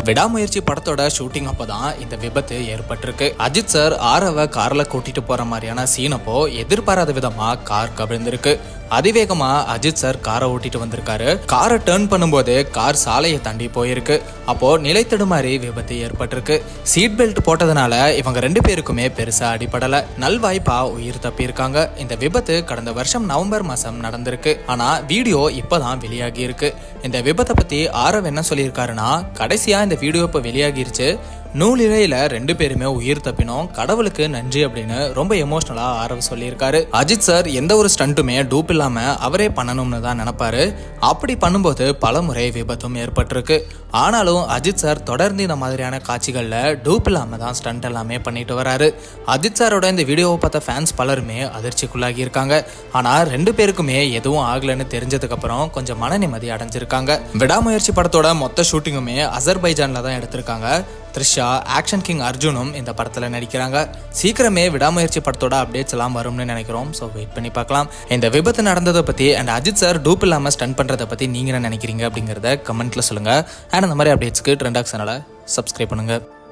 விடாமுயற்சி படத்தோட ஷூட்டிங் அப்பதான் இந்த விபத்து ஏற்பட்டிருக்கு அஜித் சார் ஆரவ கார்ல கூட்டிட்டு போற மாதிரியான சீன் அப்போ எதிர்பாராத விதமா கார் கவிழ்ந்திருக்கு அதிவேகமா அஜித் சார் காரை ஓட்டிட்டு வந்திருக்காரு காரை டேர்ன் பண்ணும்போது கார் சாலையை தாண்டி போயிருக்கு அப்போ நிலை தடுமாறி விபத்து ஏற்பட்டிருக்கு சீட் பெல்ட் போட்டதுனால இவங்க ரெண்டு பேருக்குமே பெருசா அடிபடல நல்வாய்ப்பா உயிர் தப்பியிருக்காங்க இந்த விபத்து கடந்த வருஷம் நவம்பர் மாசம் நடந்திருக்கு ஆனா வீடியோ இப்பதான் வெளியாகி இருக்கு இந்த விபத்தை பத்தி ஆரவ் என்ன சொல்லியிருக்காருன்னா கடைசியா இந்த வீடியோ இப்ப வெளியாகிருச்சு நூலிழையில ரெண்டு பேருமே உயிர் தப்பினோம் கடவுளுக்கு நன்றி அப்படின்னு ரொம்ப எமோஷனலா ஆரவ் சொல்லியிருக்காரு அஜித் சார் எந்த ஒரு ஸ்டண்ட்டுமே டூப் இல்லாம அவரே பண்ணணும்னு தான் நினைப்பாரு அப்படி பண்ணும்போது பல முறை விபத்தும் ஏற்பட்டிருக்கு ஆனாலும் அஜித் சார் தொடர்ந்து இந்த மாதிரியான காட்சிகள்ல டூப் இல்லாம தான் ஸ்டண்ட் எல்லாமே பண்ணிட்டு வராரு அஜித் சாரோட இந்த வீடியோவை பார்த்த ஃபேன்ஸ் பலருமே அதிர்ச்சிக்குள்ளாகி இருக்காங்க ஆனா ரெண்டு பேருக்குமே எதுவும் ஆகலைன்னு தெரிஞ்சதுக்கு அப்புறம் கொஞ்சம் மன நிம்மதி அடைஞ்சிருக்காங்க விடாமுயற்சி படத்தோட மொத்த ஷூட்டிங்குமே அசர்பைஜான்ல தான் எடுத்திருக்காங்க த்ரிஷா ஆக்ஷன் கிங் அர்ஜுனும் இந்த படத்தில் நடிக்கிறாங்க சீக்கிரமே விடாமுயற்சி படத்தோட அப்டேட்ஸ் எல்லாம் வரும்னு நினைக்கிறோம் ஸோ வெயிட் பண்ணி பார்க்கலாம் இந்த விபத்து நடந்ததை பற்றி அண்ட் அஜித் சார் டூப் இல்லாமல் ஸ்டன் பண்ணுறதை பற்றி நீங்கள் என்ன நினைக்கிறீங்க அப்படிங்கிறத கமெண்ட்டில் சொல்லுங்கள் அண்ட் அந்த மாதிரி அப்டேட்ஸ்க்கு ட்ரெண்டாக் சேனலை சப்ஸ்கிரைப் பண்ணுங்கள்